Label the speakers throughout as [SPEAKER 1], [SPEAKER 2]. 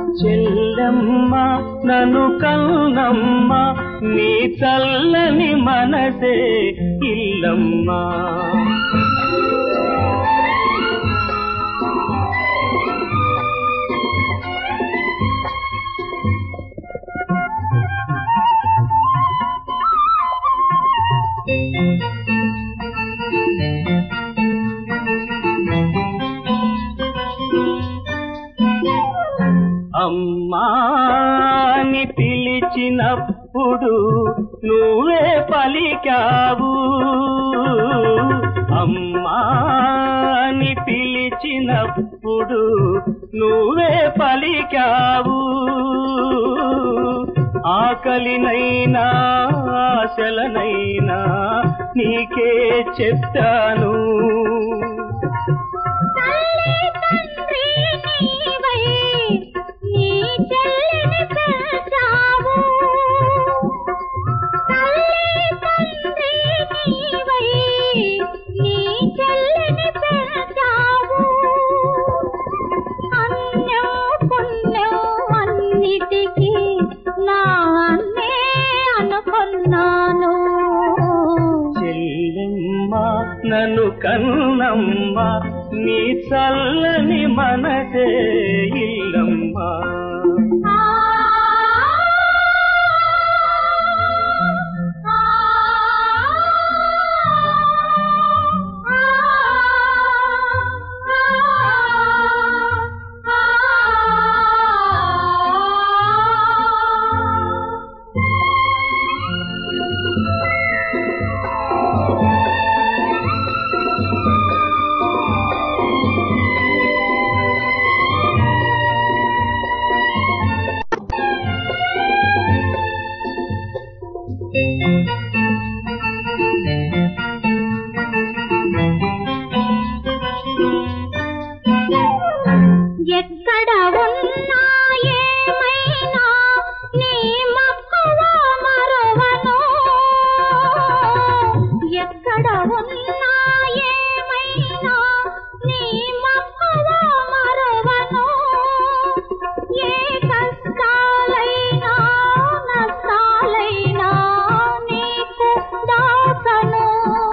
[SPEAKER 1] చెల్లెమ్మ నన్ను కన్నమ్మ నీ చల్లని మనసే ఇల్లమ్మా అమ్మాని పిలిచినప్పుడు నువ్వే పలికావు అమ్మాని పిలిచినప్పుడు నువ్వే పలికావు ఆకలినైనా ఆశలనైనా నీకే చెప్తాను
[SPEAKER 2] తల్లి తండ్రి నీవై నీ చెల్లిని పెంచావు తల్లి తండ్రి నీవై నీ చెల్లిని పెంచావు అన్యం పుణ్యం అన్నిటికీ నా అన్నే అనుకున్నాను
[SPEAKER 1] చెల్లెమ్మ నన్ను కన్నమ్మ నీ చల్లని మనసే ఇల్లమ్మా
[SPEAKER 2] ఆ ఎక్కడ ఉన్నా ఏమైనా నీ మక్కువ మరువను ఎక్కడ ఉన్నా ఏమైనా నీ మక్కువ మరువను ఏ కష్టాలైనా నష్టాలైనా నీకు దాసను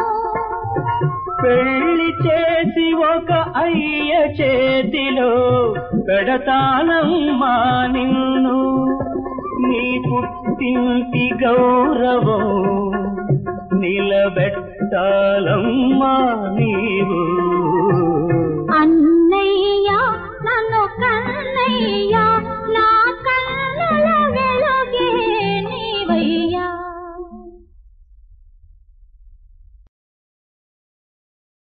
[SPEAKER 1] పెళ్లి చేసి ఒక అయ్య చేతిలో పెడతానమ్మా నిన్ను నీ పుట్టింటి గౌరవం నిలబెట్టాలమ్మా నీవు
[SPEAKER 2] అన్న